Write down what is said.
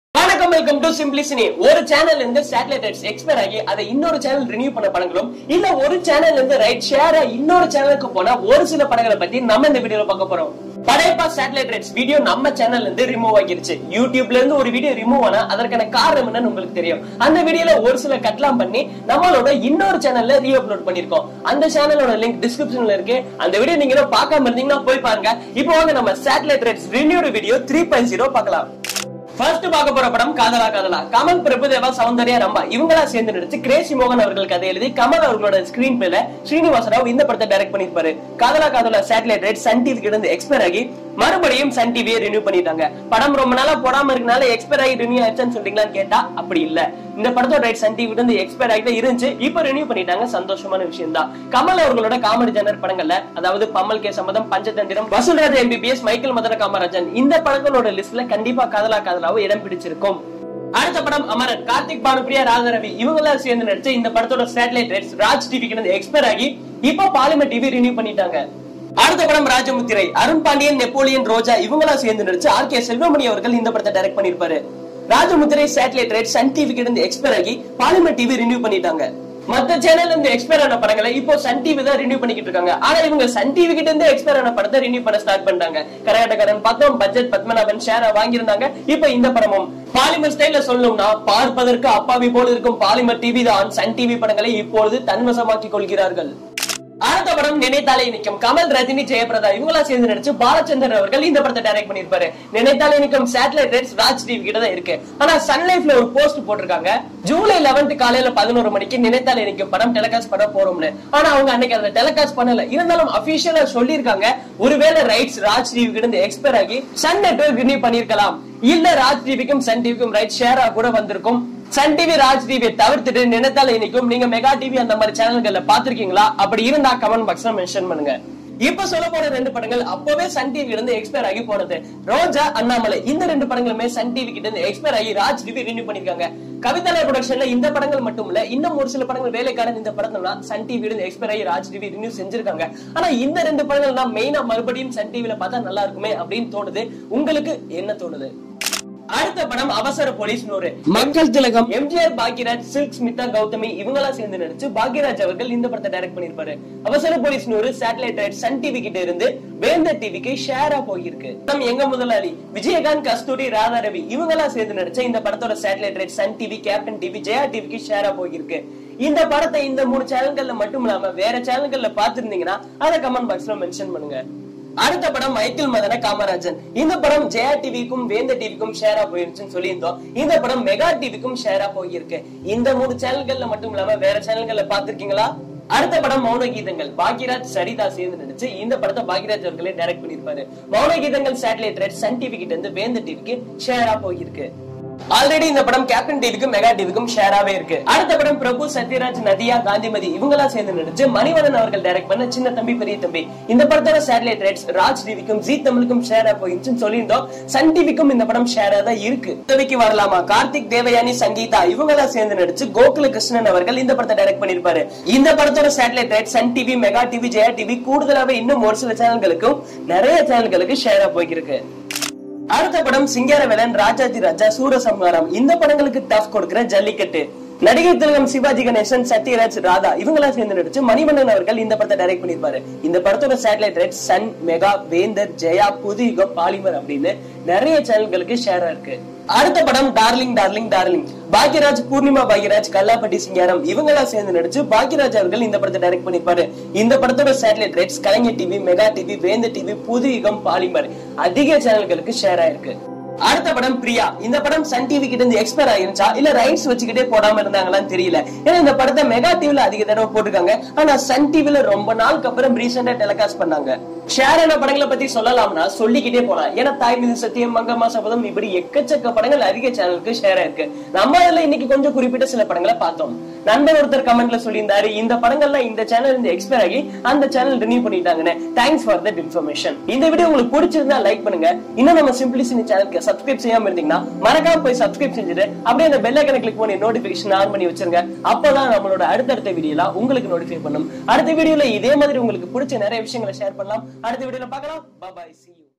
வணக்கம் welcome to simply cine ஒரு சேனல்ல இருந்து சேட்டலைட் ரைட்ஸ் எக்ஸ்பயர் ஆகி அதை இன்னொரு சேனல் ரினியூ பண்ண படங்களும் இல்ல ஒரு சேனல்ல இருந்து ரைட் ஷேரா இன்னொரு சேனலுக்கு போன ஒரு சில படங்களை பத்தி நம்ம இந்த வீடியோல பார்க்க போறோம் படைப்பா சேட்டலைட் ரைட்ஸ் வீடியோ நம்ம சேனல்ல இருந்து ரிமூவ் ஆகிருச்சு யூடியூப்ல இருந்து ஒரு வீடியோ ரிமூவ் ஆனா அதற்கான காரணம் என்னன்னு உங்களுக்கு தெரியும் அந்த வீடியோல ஒரு சில கட்லாம் பண்ணி நம்மளோட இன்னொரு சேனல்ல ரீ அப்லோட் பண்ணிருக்கோம் அந்த சேனலோட லிங்க் டிஸ்கிரிப்ஷன்ல இருக்கு அந்த வீடியோ நீங்க இன்னும் பார்க்காம இருந்தீங்கன்னா போய் பாருங்க இப்போ வாங்க நம்ம satellite rights renewed video three point zero பார்க்கலாம் ஃபர்ஸ்ட் பார்க்க போற படம் காதலா காதலா கமல் பிரபுதேவா சௌந்தர்யா ரம்பா இவங்களா சேர்ந்து நடிச்சு கிரேசி மோகன் அவர்கள் கதை எழுதி கமல் அவர்களோட ஸ்கிரீன் பிளேல ஸ்ரீனிவாச ராவ் இந்த படத்தை டைரக்ட் பண்ணிருப்பாரு காதலா காதலா சேட்டலைட் ரைட் சன் டிவிக்கு இருந்து எக்ஸ்பயர் ஆகி மறுபடியும் சன் டிவியை ரினியூ பண்ணிட்டாங்க படம் ரொம்ப நாளா போடாம இருக்கனால எக்ஸ்பயர் ஆகி ரினியூ ஆயிடுச்சுன்னு சொல்றீங்களான்னு கேட்டா அப்படி இல்ல இந்த படத்தோட ரைட் சன் டிவி இருந்து எக்ஸ்பயர் ஆகிட்டு இருந்துச்சு இப்ப ரினியூ பண்ணிட்டாங்க சந்தோஷமான விஷயம் தான் கமல் அவர்களோட காமெடி ஜனர் படங்கள்ல அதாவது Pammal K Sammadham Panchatantiram Vasoolraj MBBS Michael Madana Kamarajan இந்த படங்களோட லிஸ்ட்ல கண்டிப்பா காதலா காதலாவும் இடம் பிடிச்சிருக்கும் அடுத்த படம் அமரன் கார்த்திக் பானுபிரியா ராகரவி இவங்க எல்லாம் சேர்ந்து நடிச்ச இந்த படத்தோட சேட்டலைட் ரைட்ஸ் ராஜ் டிவிக்கு இருந்து எக்ஸ்பயர் ஆகி இப்போ பாலிமர் டிவி ரினியூ பண்ணிட்டாங்க அடுத்த படம் ராஜமுத்திரை அருண் பாண்டியன் நெப்போலியன் ரோஜா இவங்களா சேர்ந்து நடிச்சு ஆர் கே செல்வமணி அவர்கள் இந்த படத்தை டைரக்ட் பண்ணிருப்பாரு ராஜமுத்திரை சேட்டலைட் ரைட் சன் டிவிக்கு இருந்து எக்ஸ்பயர் ஆகி பாலிமர் டிவி ரினியூ பண்ணிட்டாங்க மத்த சேனல்ல இருந்து எக்ஸ்பயர் ஆன படங்களை இப்போ சன் டிவி தான் ரினியூ பண்ணிக்கிட்டு இருக்காங்க ஆனா இவங்க சன் டிவி கிட்ட இருந்து எக்ஸ்பயர் ஆன படத்தை ரினியூ பண்ண ஸ்டார்ட் பண்ணிட்டாங்க கரகாட்டக்காரன் பார்த்தோம் பட்ஜெட் பத்மநாபன் ஷேரா வாங்கியிருந்தாங்க இப்போ இந்த படமும் பாலிமர் ஸ்டைல்ல சொல்லணும்னா பார்ப்பதற்கு அப்பாவி போல இருக்கும் பாலிமர் டிவி தான் சன் டிவி படங்களை இப்பொழுது தன்வசமாக்கிக் கொள்கிறார்கள் அடுத்த படம் நினைத்தாலே நிற்கும் கமல் ரஜினி ஜெயபிரதா இவங்களா சேர்ந்து நடிச்சு பாலச்சந்திரன் அவர்கள் இந்த படத்தை டைரக்ட் பண்ணிருப்பாரு நினைத்தாலே நிற்கும் சேட்டலைட் ரைட்ஸ் ராஜ் டிவி கிட்ட தான் இருக்கு ஆனா சன் லைஃப்ல ஒரு போஸ்ட் போட்டிருக்காங்க ஜூலை 11th காலையில பதினோரு மணிக்கு நினைத்தாலே நிற்கும் படம் டெலிகாஸ்ட் பண்ண போறோம்னு ஆனா அவங்க அன்னைக்கு அதை டெலிகாஸ்ட் பண்ணல இருந்தாலும் அபிஷியலா சொல்லியிருக்காங்க ஒருவேளை ரைட்ஸ் ராஜ் டிவி கிட்ட இருந்து எக்ஸ்பயர் ஆகி சன் நெட்வொர்க் ரினியூ பண்ணிருக்கலாம் இல்ல ராஜ் டிவிக்கும் சன் டிவிக்கும் ரைட் ஷேரா கூட வந்திருக்கும் சன் டிவி ராஜ் டிவியை தவிர்த்துட்டு நினைத்தால இன்னைக்கும் நீங்க மெகா டிவி அந்த மாதிரி சேனல்கள்ல பாத்திருக்கீங்களா அப்படி இருந்தா கமெண்ட் பாக்ஸ்ல மென்ஷன் பண்ணுங்க இப்ப சொல்ல போற ரெண்டு படங்கள் அப்பவே சன் டிவி இருந்து எக்ஸ்பயர் ஆகி போனது ரோஜா அண்ணாமலை இந்த ரெண்டு படங்களுமே சன் டிவி கிட்ட இருந்து எக்ஸ்பயர் ஆகி ராஜ் டிவி ரினியூ பண்ணிருக்காங்க கவிதா ப்ரொடக்ஷன்ல இந்த படங்கள் மட்டும் இல்ல இன்னும் ஒரு சில படங்கள் வேலைக்காரன் இந்த படத்தெல்லாம் சன் டிவி இருந்து எக்ஸ்பயர் ஆகி ராஜ் டிவி ரினியூ செஞ்சிருக்காங்க ஆனா இந்த ரெண்டு படங்கள் தான் மெயினா மறுபடியும் சன் டிவில பார்த்தா நல்லா இருக்குமே அப்படின்னு தோணுது உங்களுக்கு என்ன தோணுது அடுத்த படம் அவசர போலீஸ் நூறு மக்கள் திலகம் எம்ஜிஆர் பாக்யராஜ் சில்க் ஸ்மிதா கௌதமி இவங்களா சேர்ந்து நடிச்சு பாக்யராஜ் அவர்கள் இந்த படத்தை டைரக்ட் பண்ணிருப்பாரு அவசர போலீஸ் நூறு சேட்டலைட் ரைட் சன் டிவி கிட்ட இருந்து வேந்தர் டிவிக்கு ஷேரா போயிருக்கு படம் எங்க முதலாளி விஜயகாந்த் கஸ்தூரி ராதா ரவி இவங்களா சேர்ந்து நடிச்ச இந்த படத்தோட satellite right Sun TV captain TV Jaya டிவிக்கு ஷேரா போயிருக்கு இந்த படத்தை இந்த மூணு சேனல்கள்ல மட்டும் இல்லாம வேற சேனல்கள்ல பாத்துருந்தீங்கன்னா அதை கமெண்ட் பாக்ஸ்ல மென்ஷன் பண்ணுங்க அடுத்த படம் மைக்கேல் மதன காமராஜன் இந்த படம் ஜெயா டிவிக்கும் வேந்த டிவிக்கும் ஷேரா போயிருச்சுன்னு சொல்லியிருந்தோம் இந்த படம் மெகா டிவிக்கும் ஷேரா போயிருக்கு இந்த மூணு சேனல்கள்ல மட்டும் இல்லாம வேற சேனல்கள்ல பாத்திருக்கீங்களா அடுத்த படம் மௌன கீதங்கள் பாக்யராஜ் சரிதா சேர்ந்து நடிச்சு இந்த படத்தை பாக்யராஜ் அவர்களே டைரக்ட் பண்ணிருப்பாரு மௌன கீதங்கள் சேட்டலைட் ரைட் சன் டிவி கிட்ட இருந்து வேந்த டிவிக்கு ஷேரா போயிருக்கு ஆல்ரெடி இந்த படம் கேப்டன் டிவிக்கும் மெகா டிவிக்கும் ஷேராவே இருக்கு அடுத்த படம் பிரபு சத்யராஜ் நதியா காந்திமதி இவங்களா சேர்ந்து நடிச்சு மணிவதன் அவர்கள் டைரக்ட் பண்ண சின்ன தம்பி பெரிய தம்பி இந்த படத்தோட சேட்டலைட் ரைட்ஸ் ராஜ் டிவிக்கும் ஜி தமிழுக்கும் ஷேரா போயிருச்சுன்னு சொல்லியிருந்தோம் சன் டிவிக்கும் இந்த படம் ஷேரா தான் இருக்கு உதவிக்கு வரலாமா கார்த்திக் தேவயானி சங்கீதா இவங்களா சேர்ந்து நடிச்சு கோகுல கிருஷ்ணன் அவர்கள் இந்த படத்தை டைரக்ட் பண்ணிருப்பாரு இந்த படத்தோட satellite right Sun TV Mega TV Jaya TV கூடுதலாவே இன்னும் ஒரு சில சேனல்களுக்கும் நிறைய சேனல்களுக்கு ஷேரா போயிருக்கு அடுத்த படம் சிங்காரவேலன் ராஜாதி ராஜா சூரசம்ஹாரம் இந்த படங்களுக்கு டஃப் கொடுக்கிற ஜல்லிக்கட்டு நடிகர் திலகம் சிவாஜி கணேசன் சத்யராஜ் ராதா இவங்களா சேர்ந்து நடிச்சு மணிவண்ணன் அவர்கள் இந்த படத்தை டைரக்ட் பண்ணிருப்பாரு இந்த படத்தோட சேட்டலைட் ரைட் சன் மெகா வேந்தர் ஜெயா புதுயுகம் பாலிமர் அப்படின்னு நிறைய சேனல்களுக்கு ஷேரா இருக்கு அடுத்த படம் darling darling darling Bhagyaraj Poornima Bhagyaraj Kallapetti Singaram இவங்களா சேர்ந்து நடிச்சு பாக்யராஜ் அவர்கள் இந்த படத்தை டைரக்ட் பண்ணிருப்பாரு இந்த படத்தோட satellite rights Kalaignar TV Mega TV Vendhar TV Puthu Yugam polymer அதிக சேனல்களுக்கு ஷேர் ஆயிருக்கு அடுத்த படம் பிரியா இந்த படம் சன் டிவி கிட்ட இருந்து எக்ஸ்பயர் ஆயிருச்சா இல்ல ரைட்ஸ் வச்சுக்கிட்டே போடாம இருந்தாங்களான்னு தெரியல ஏன்னா இந்த படத்தை மெகா டிவில அதிக தடவை போட்டிருக்காங்க ஆனா சன் டிவில ரொம்ப நாளுக்கு அப்புறம் ரீசெண்டா டெலிகாஸ்ட் பண்ணாங்க ஷேர் ஆன படங்களை பத்தி சொல்லலாம்னா சொல்லிக்கிட்டே போலாம் ஏன்னா தாய் மீது சத்தியம் மங்கம்மா சபதம் இப்படி எக்கச்சக்க படங்கள் அதிக சேனலுக்கு ஷேர் ஆயிருக்கு நம்ம அதுல இன்னைக்கு கொஞ்சம் குறிப்பிட்ட சில படங்களை பார்த்தோம் நண்பர் ஒருத்தர் கமெண்ட்ல சொல்லியிருந்தாரு இந்த படங்கள்லாம் இந்த சேனல் இருந்து எக்ஸ்பயர் ஆகி அந்த சேனல் ரினியூ பண்ணிட்டாங்கன்னு தேங்க்ஸ் ஃபார் தட் இன்ஃபர்மேஷன் இந்த வீடியோ உங்களுக்கு பிடிச்சிருந்தா லைக் பண்ணுங்க இன்னும் நம்ம சிம்பிளிசினி சேனலுக்கு சப்ஸ்கிரைப் செய்யாம இருந்தீங்கன்னா மறக்காம போய் சப்ஸ்கிரைப் செஞ்சுட்டு அப்படியே அந்த பெல் ஐக்கனை கிளிக் பண்ணி நோட்டிபிகேஷன் ஆன் பண்ணி வச்சிருங்க அப்பதான் நம்மளோட அடுத்தடுத்த வீடியோலாம் உங்களுக்கு நோட்டிஃபை பண்ணும் அடுத்த வீடியோல இதே மாதிரி உங்களுக்கு பிடிச்ச நிறைய விஷயங்களை ஷேர் பண்ணலாம் அடுத்த வீடியோல பார்க்கலாம் பாய் see you